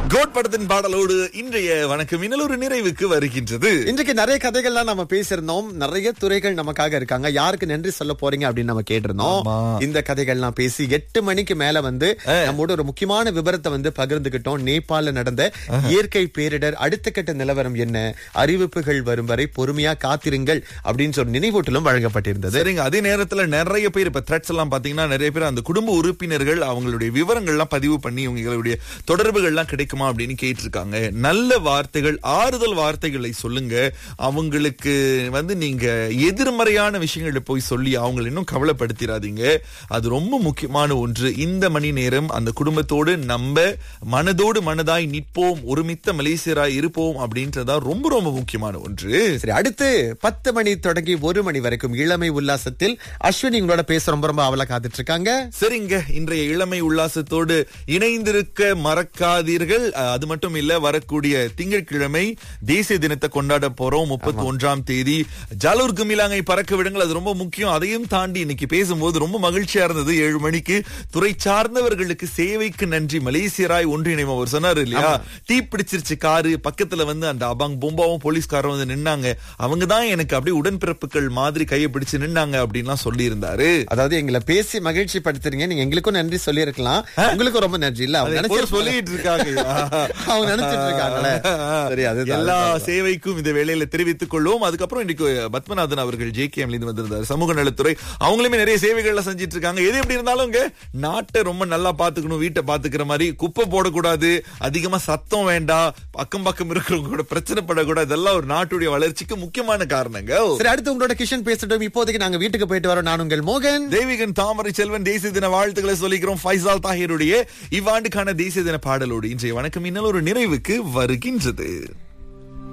Code படத்தின் பாடலோடு இன்றைய வணக்கம் இன்னும் ஒரு நிறைவுக்கு வருகின்றது இன்றைக்கு நிறைய கதைகள்லாம் நம்ம பேசியிருந்தோம் நிறைய துறைகள் நமக்காக இருக்காங்க யாருக்கு நன்றி சொல்ல போறீங்க அப்படின்னு நம்ம கேட்டிருந்தோம் ஆமா. இந்த கதைகள்லாம் பேசி எட்டு மணிக்கு மேல வந்து நம்மோட ஒரு முக்கியமான விவரத்தை வந்து பகிர்ந்துகிட்டோம் நேபாள நடந்த இயற்கை பேரிடர் அடுத்த கட்ட நிலவரம் என்ன அறிவிப்புகள் வரும் வரை பொறுமையா காத்திருங்கள் அப்படின்னு சொல்லி நினைவூட்டலும் வழங்கப்பட்டிருந்தது சரிங்க அதே நேரத்துல நிறைய பேர் இப்ப த்ரெட்ஸ் எல்லாம் பாத்தீங்கன்னா நிறைய பேர் அந்த குடும்ப உறுப்பினர்கள் அவங்களுடைய விவரங்கள்லாம் பதிவு பண்ணி உங்களுடைய தொடர்புகள்லாம் கிடைக்குமா அப்படின்னு கேட்டிருக்காங்க நல்ல வார்த்தைகள் ஆறுதல் வார்த்தைகளை சொல்லுங்க அவங்களுக்கு வந்து நீங்க எதிர்மறையான விஷயங்களை போய் சொல்லி அவங்களை இன்னும் கவலைப்படுத்திடாதீங்க அது ரொம்ப முக்கியமான ஒன்று இந்த மணி நேரம் அந்த குடும்பத்தோடு நம்ம மனதோடு மனதாய் நிற்போம் ஒருமித்த மலேசியராய் இருப்போம் அப்படின்றதா ரொம்ப ரொம்ப முக்கியமான ஒன்று சரி அடுத்து பத்து மணி தொடங்கி ஒரு மணி வரைக்கும் இளமை உல்லாசத்தில் அஸ்வினி உங்களோட பேச ரொம்ப ரொம்ப அவளை காத்துட்டு இருக்காங்க சரிங்க இன்றைய இளமை உல்லாசத்தோடு இணைந்திருக்க மறக்காதீர்கள் அஹ், அது மட்டும் இல்ல வரக்கூடிய திங்கட்கிழமை தேசிய தினத்தை கொண்டாட போறோம் முப்பத்தி ஒன்றாம் தேதி ஜாலூர் குமிலாங்கை பறக்க விடுங்கள் அது ரொம்ப முக்கியம் அதையும் தாண்டி இன்னைக்கு பேசும்போது ரொம்ப மகிழ்ச்சியா இருந்தது ஏழு மணிக்கு துறை சார்ந்தவர்களுக்கு சேவைக்கு நன்றி மலேசியராய் ஒன்றிணைம் அவர் சொன்னாரு இல்லையா தீ பிடிச்சிருச்சு காரு பக்கத்துல வந்து அந்த அபாங் பொம்பாவும் போலீஸ்காரரும் வந்து நின்னாங்க அவங்க தான் எனக்கு அப்படியே உடன்பிறப்புகள் மாதிரி கையை பிடிச்சு நின்னாங்க அப்படின்லாம் சொல்லி இருந்தாரு அதாவது எங்களை பேசி மகிழ்ச்சி படுத்துறீங்க நீங்க எங்களுக்கும் நன்றி சொல்லி இருக்கலாம் உங்களுக்கும் ரொம்ப நன்றி இல்ல அவங்க எப்போதும் நினைச்சிட்டு சொல்லிட்டு இருக்காங்க அவங்க நினைச்சிட்டு இருக்காங்களே சரி அது எல்லா சேவைக்கும் இந்த வேளையில தெரிவித்துக் கொள்வோம் அதுக்கப்புறம் இன்னைக்கு பத்மநாதன் அவர்கள் ஜே கே இருந்து வந்திருந்தார் சமூக நலத்துறை அவங்களுமே நிறைய சேவைகள்ல செஞ்சிட்டு இருக்காங்க எது எப்படி இருந்தாலும் இங்க நாட்டை ரொம்ப நல்லா பாத்துக்கணும் வீட்டை பாத்துக்கிற மாதிரி குப்பை போடக்கூடாது அதிகமா சத்தம் வேண்டாம் பக்கம் பக்கம் இருக்கிறவங்க கூட பிரச்சனை படக்கூடாது இதெல்லாம் ஒரு நாட்டுடைய வளர்ச்சிக்கு முக்கியமான காரணங்க சரி அடுத்து உங்களோட கிஷன் பேசட்டும் இப்போதைக்கு நாங்க வீட்டுக்கு போயிட்டு வரோம் நான் உங்கள் மோகன் தெய்வீகன் தாமரை செல்வன் தேசிய தின வாழ்த்துக்களை சொல்லிக்கிறோம் ஃபைசால் தாஹிருடைய இவ்வாண்டுக்கான தேசிய தின பாடலோடு இன்றைய வணக்கம் இன்னும் ஒரு நிறைவுக்கு வருகின்றது